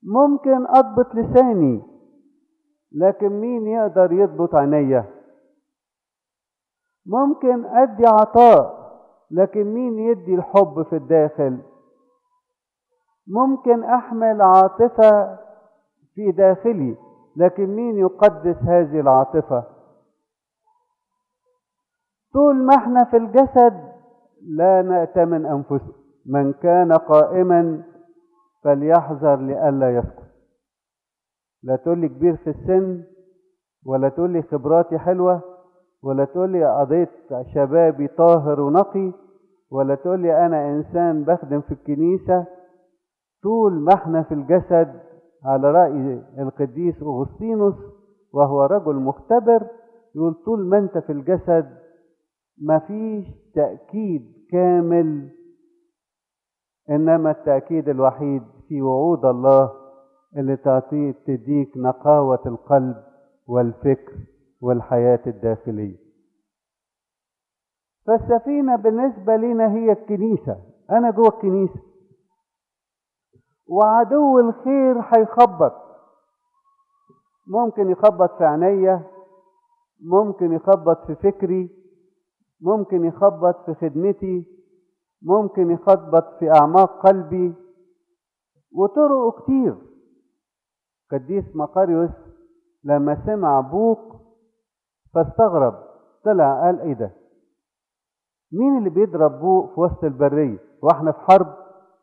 ممكن اضبط لساني لكن مين يقدر يضبط عينيا ممكن ادي عطاء لكن مين يدي الحب في الداخل ممكن احمل عاطفه في داخلي لكن مين يقدس هذه العاطفه طول ما احنا في الجسد لا نأتمن أنفسنا من كان قائما فليحذر لئلا يسقط لا تقول لي كبير في السن ولا تقول لي خبراتي حلوة ولا تقول لي قضيت شبابي طاهر ونقي ولا تقول لي أنا إنسان بخدم في الكنيسة طول ما احنا في الجسد على رأي القديس أغسطينوس وهو رجل مختبر يقول طول ما انت في الجسد مفيش تأكيد كامل إنما التأكيد الوحيد في وعود الله اللي تعطيك تديك نقاوة القلب والفكر والحياة الداخلية فالسفينة بالنسبة لنا هي الكنيسة أنا جوه الكنيسة وعدو الخير هيخبط ممكن يخبط في عينيا ممكن يخبط في فكري ممكن يخبط في خدمتي ممكن يخبط في أعماق قلبي وطرقه كتير قديس مقاريوس لما سمع بوق فاستغرب طلع قال ايه ده مين اللي بيضرب بوق في وسط البرية واحنا في حرب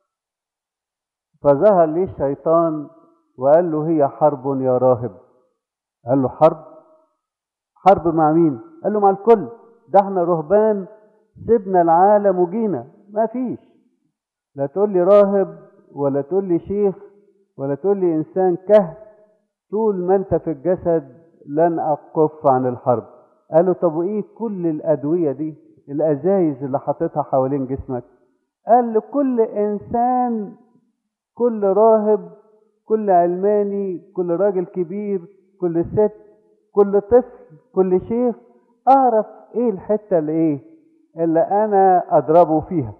فظهر ليه الشيطان وقال له هي حرب يا راهب قال له حرب حرب مع مين قال له مع الكل ده احنا رهبان سيبنا العالم وجينا ما فيش لا تقول لي راهب ولا تقول لي شيخ ولا تقول لي انسان كهف طول ما انت في الجسد لن اقف عن الحرب قالوا طب وايه كل الادويه دي الازايز اللي حاططها حوالين جسمك قال لكل انسان كل راهب كل علماني كل راجل كبير كل ست كل طفل كل شيخ اعرف ايه الحته اللي ايه اللي انا اضربه فيها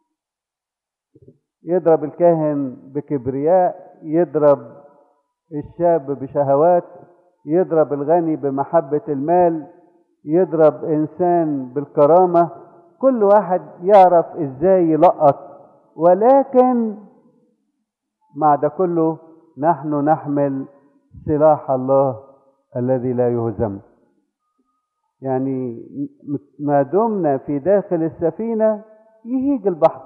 يضرب الكاهن بكبرياء يضرب الشاب بشهوات يضرب الغني بمحبة المال يضرب إنسان بالكرامة كل واحد يعرف إزاي يلقط ولكن مع ده كله نحن نحمل سلاح الله الذي لا يهزم يعني ما دمنا في داخل السفينة يهيج البحر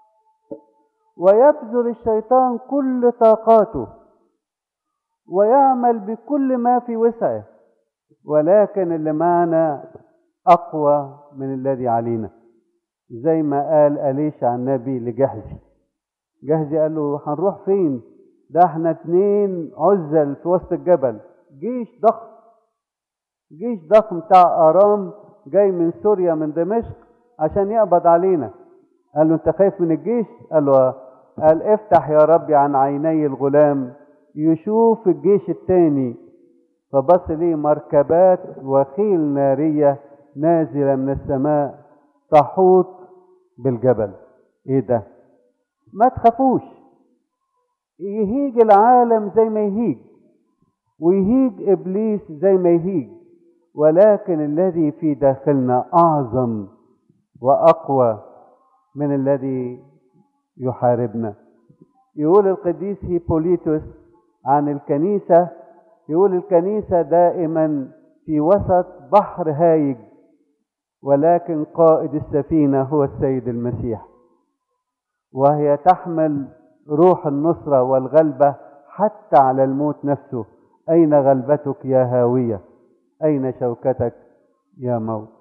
ويبذل الشيطان كل طاقاته ويعمل بكل ما في وسعه ولكن اللي معنا أقوى من الذي علينا زي ما قال أليشع النبي لجهزي جهزي قال له هنروح فين ده احنا اتنين عزل في وسط الجبل جيش ضخم جيش ضخم بتاع أرام جاي من سوريا من دمشق عشان يقبض علينا قال له انت خايف من الجيش قال له قال افتح يا ربي عن عيني الغلام يشوف الجيش التاني فبص ليه مركبات وخيل نارية نازلة من السماء تحوط بالجبل ايه ده ما تخافوش يهيج العالم زي ما يهيج ويهيج ابليس زي ما يهيج ولكن الذي في داخلنا اعظم واقوى من الذي يحاربنا يقول القديس هيبوليتوس عن الكنيسة يقول الكنيسة دائما في وسط بحر هايج ولكن قائد السفينة هو السيد المسيح وهي تحمل روح النصرة والغلبة حتى على الموت نفسه أين غلبتك يا هاوية أين شوكتك يا موت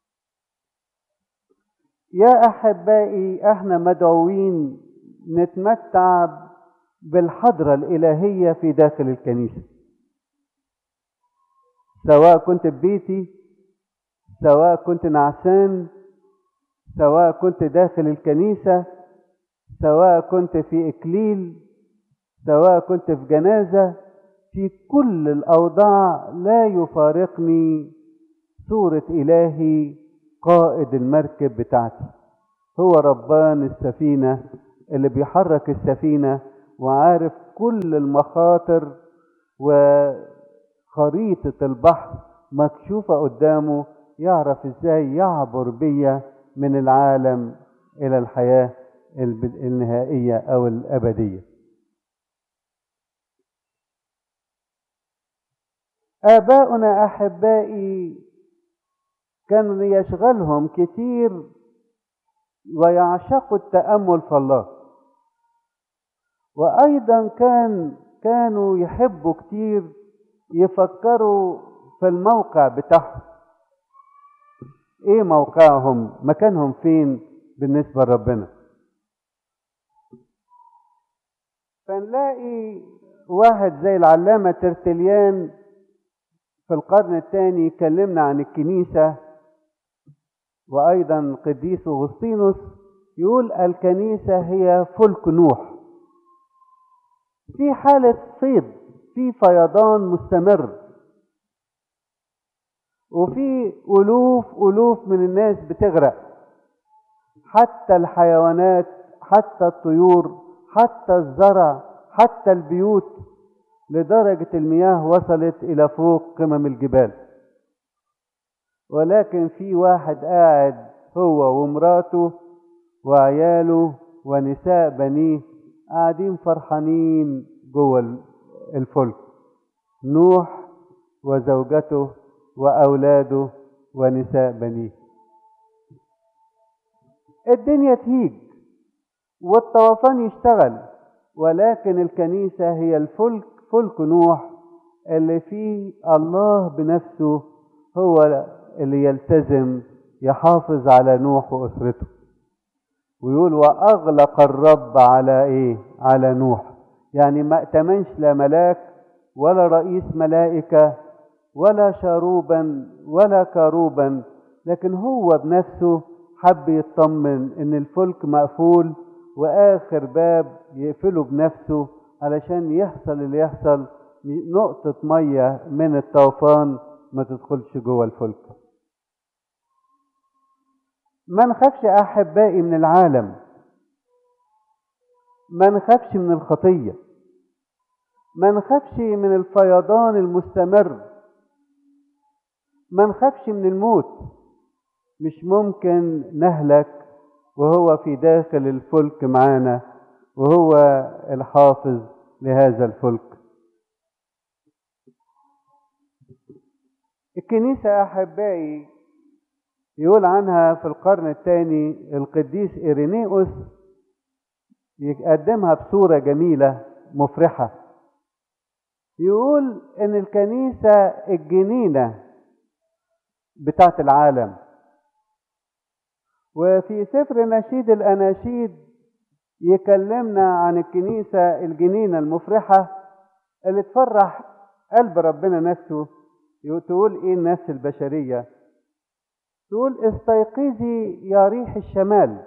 يا أحبائي احنا مدعوين نتمتع بالحضرة الإلهية في داخل الكنيسة سواء كنت في بيتي سواء كنت نعسان سواء كنت داخل الكنيسة سواء كنت في إكليل سواء كنت في جنازة في كل الأوضاع لا يفارقني صورة إلهي قائد المركب بتاعتي هو ربان السفينة اللي بيحرك السفينة وعارف كل المخاطر وخريطة البحر مكشوفة قدامه يعرف ازاي يعبر بيا من العالم الى الحياة النهائية او الابدية اباؤنا احبائي كان يشغلهم كتير ويعشقوا التامل في الله وايضا كان كانوا يحبوا كتير يفكروا في الموقع بتاعهم ايه موقعهم مكانهم فين بالنسبه لربنا فنلاقي واحد زي العلامه ترتليان في القرن الثاني كلمنا عن الكنيسه وايضا قديس اغسطينوس يقول الكنيسه هي فلك نوح في حاله فيض في فيضان مستمر وفي ألوف ألوف من الناس بتغرق حتى الحيوانات حتى الطيور حتى الزرع حتى البيوت لدرجة المياه وصلت إلى فوق قمم الجبال ولكن في واحد قاعد هو ومراته وعياله ونساء بنيه قاعدين فرحانين جوه الفلك نوح وزوجته وأولاده ونساء بنيه الدنيا تهيج والطوفان يشتغل ولكن الكنيسة هي الفلك فلك نوح اللي فيه الله بنفسه هو اللي يلتزم يحافظ على نوح وأسرته ويقول وأغلق الرب على إيه على نوح يعني ما ائتمنش لا ملاك ولا رئيس ملائكة ولا شاروبا ولا كاروبا لكن هو بنفسه حب يطمن ان الفلك مقفول واخر باب يقفله بنفسه علشان يحصل اللي يحصل نقطة مية من الطوفان ما تدخلش جوه الفلك ما نخافش احبائي من العالم ما نخافش من الخطية ما نخافش من الفيضان المستمر ما نخافش من الموت مش ممكن نهلك وهو في داخل الفلك معانا وهو الحافظ لهذا الفلك الكنيسة أحبائي يقول عنها في القرن الثاني القديس إيرينيوس يقدمها بصورة جميلة مفرحة يقول إن الكنيسة الجنينة بتاعت العالم وفي سفر نشيد الأناشيد يكلمنا عن الكنيسة الجنينة المفرحة اللي تفرح قلب ربنا نفسه تقول ايه النفس البشرية تقول استيقظي يا ريح الشمال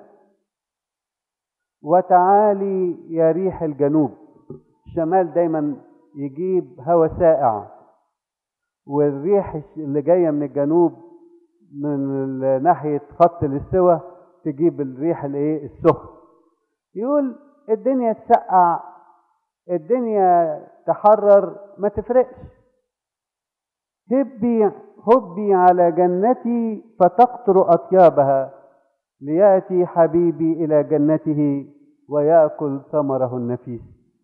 وتعالي يا ريح الجنوب الشمال دايما يجيب هواء سائع والريح اللي جايه من الجنوب من ناحيه خط الاستوى تجيب الريح الايه السخن يقول الدنيا تسقع الدنيا تحرر ما تفرقش هبي هبي على جنتي فتقطر اطيابها لياتي حبيبي الى جنته وياكل ثمره النفيس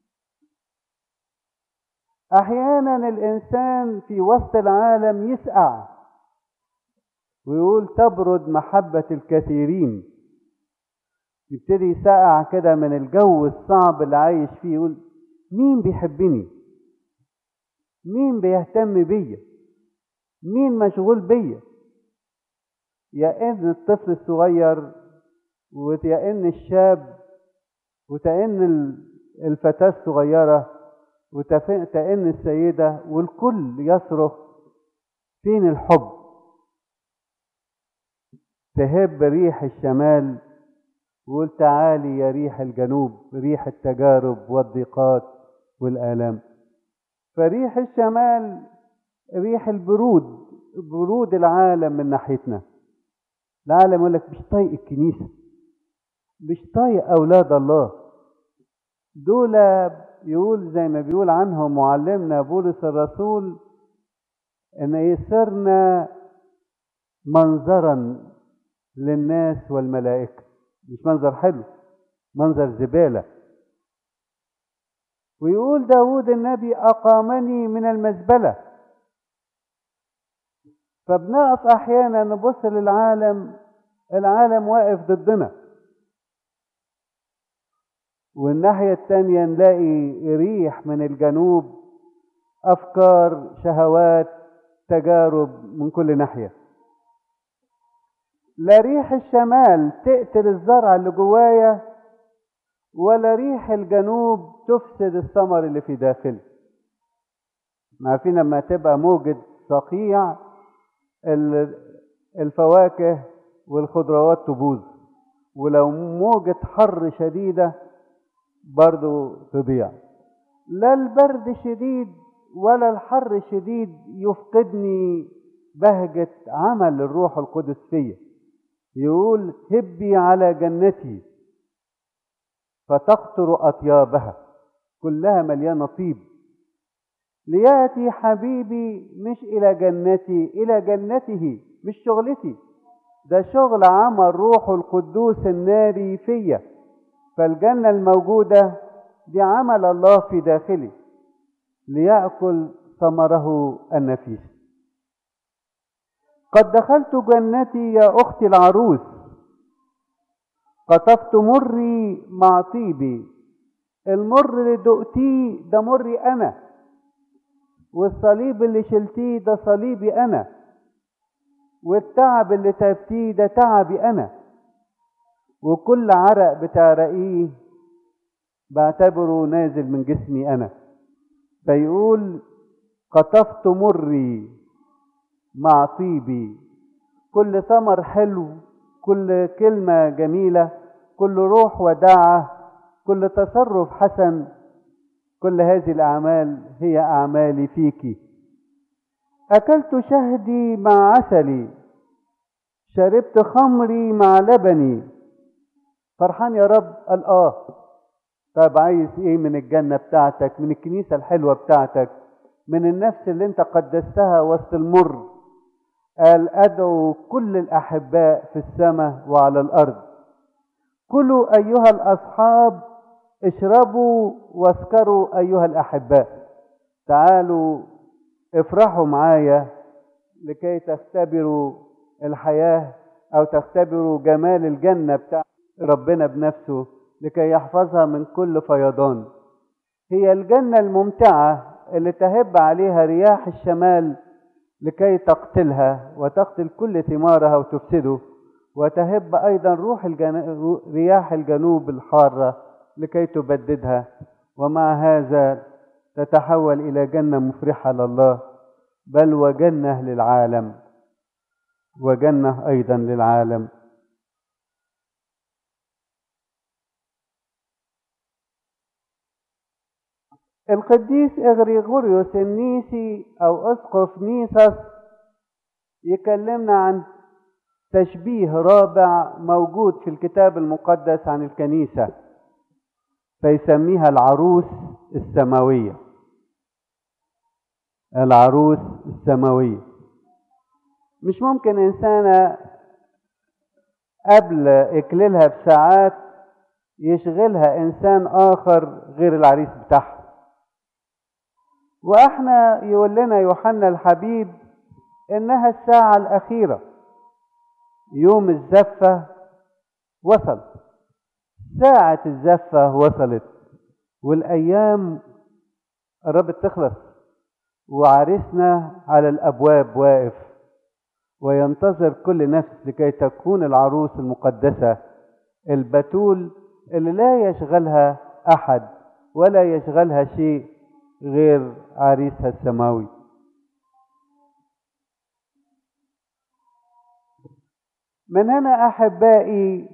احيانا الانسان في وسط العالم يسقع ويقول تبرد محبه الكثيرين يبتدي يسقع كده من الجو الصعب اللي عايش فيه يقول مين بيحبني مين بيهتم بيا مين مشغول بيا يا ان الطفل الصغير ويا ان الشاب وتأن الفتاة الصغيرة وتأن السيدة والكل يصرخ فين الحب تهب ريح الشمال وقول تعالي يا ريح الجنوب ريح التجارب والضيقات والآلام فريح الشمال ريح البرود برود العالم من ناحيتنا العالم يقول لك مش طايق الكنيسة مش طايق أولاد الله دول يقول زي ما بيقول عنهم معلمنا بولس الرسول ان يصرنا منظرا للناس والملائكة مش منظر حلو منظر زبالة ويقول داود النبي أقامني من المزبلة فبنقف أحيانا نبص للعالم العالم واقف ضدنا والناحية التانية نلاقي ريح من الجنوب أفكار شهوات تجارب من كل ناحية لا ريح الشمال تقتل الزرع اللي جوايا ولا ريح الجنوب تفسد الثمر اللي في داخلي عارفين لما تبقى موجة صقيع الفواكه والخضروات تبوظ ولو موجة حر شديدة برضو تضيع لا البرد شديد ولا الحر شديد يفقدني بهجة عمل الروح القدس فيا يقول هبي على جنتي فتقطر أطيابها كلها مليانة طيب ليأتي حبيبي مش إلى جنتي إلى جنته مش شغلتي ده شغل عمل روح القدوس الناري فيا فالجنة الموجودة دي عمل الله في داخلي ليأكل ثمره النفيس قد دخلت جنتي يا أختي العروس قطفت مري مع طيبي المر اللي دقتيه ده مري أنا والصليب اللي شلتيه ده صليبي أنا والتعب اللي تعبتيه ده تعبي أنا وكل عرق بتعرقيه بعتبره نازل من جسمي أنا فيقول قطفت مري مع طيبي كل ثمر حلو كل كلمة جميلة كل روح وداعة كل تصرف حسن كل هذه الأعمال هي أعمالي فيك أكلت شهدي مع عسلي شربت خمري مع لبني فرحان يا رب قال آه طب عايز إيه من الجنة بتاعتك من الكنيسة الحلوة بتاعتك من النفس اللي انت قدستها وسط المر قال أدعو كل الأحباء في السماء وعلى الأرض كلوا أيها الأصحاب اشربوا واسكروا أيها الأحباء تعالوا افرحوا معايا لكي تختبروا الحياة أو تختبروا جمال الجنة بتاع ربنا بنفسه لكي يحفظها من كل فيضان هي الجنة الممتعة اللي تهب عليها رياح الشمال لكي تقتلها وتقتل كل ثمارها وتفسده وتهب أيضا روح الجن... رياح الجنوب الحارة لكي تبددها ومع هذا تتحول إلى جنة مفرحة لله بل وجنة للعالم وجنة أيضا للعالم القديس إغريغوريوس النيسي أو أسقف نيسس يكلمنا عن تشبيه رابع موجود في الكتاب المقدس عن الكنيسة فيسميها العروس السماوية العروس السماوية مش ممكن إنسانة قبل إكليلها بساعات يشغلها إنسان آخر غير العريس بتاعها واحنا يقول لنا يوحنا الحبيب انها الساعة الاخيرة يوم الزفة وصل ساعة الزفة وصلت والايام قربت تخلص وعرسنا على الابواب واقف وينتظر كل نفس لكي تكون العروس المقدسة البتول اللي لا يشغلها احد ولا يشغلها شيء غير عريسها السماوي من هنا احبائي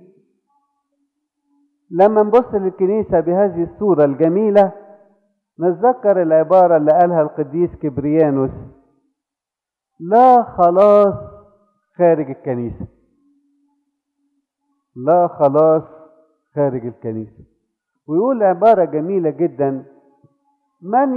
لما نبص للكنيسه بهذه الصوره الجميله نتذكر العباره اللي قالها القديس كبريانوس لا خلاص خارج الكنيسه لا خلاص خارج الكنيسه ويقول عبارة جميلة جدا من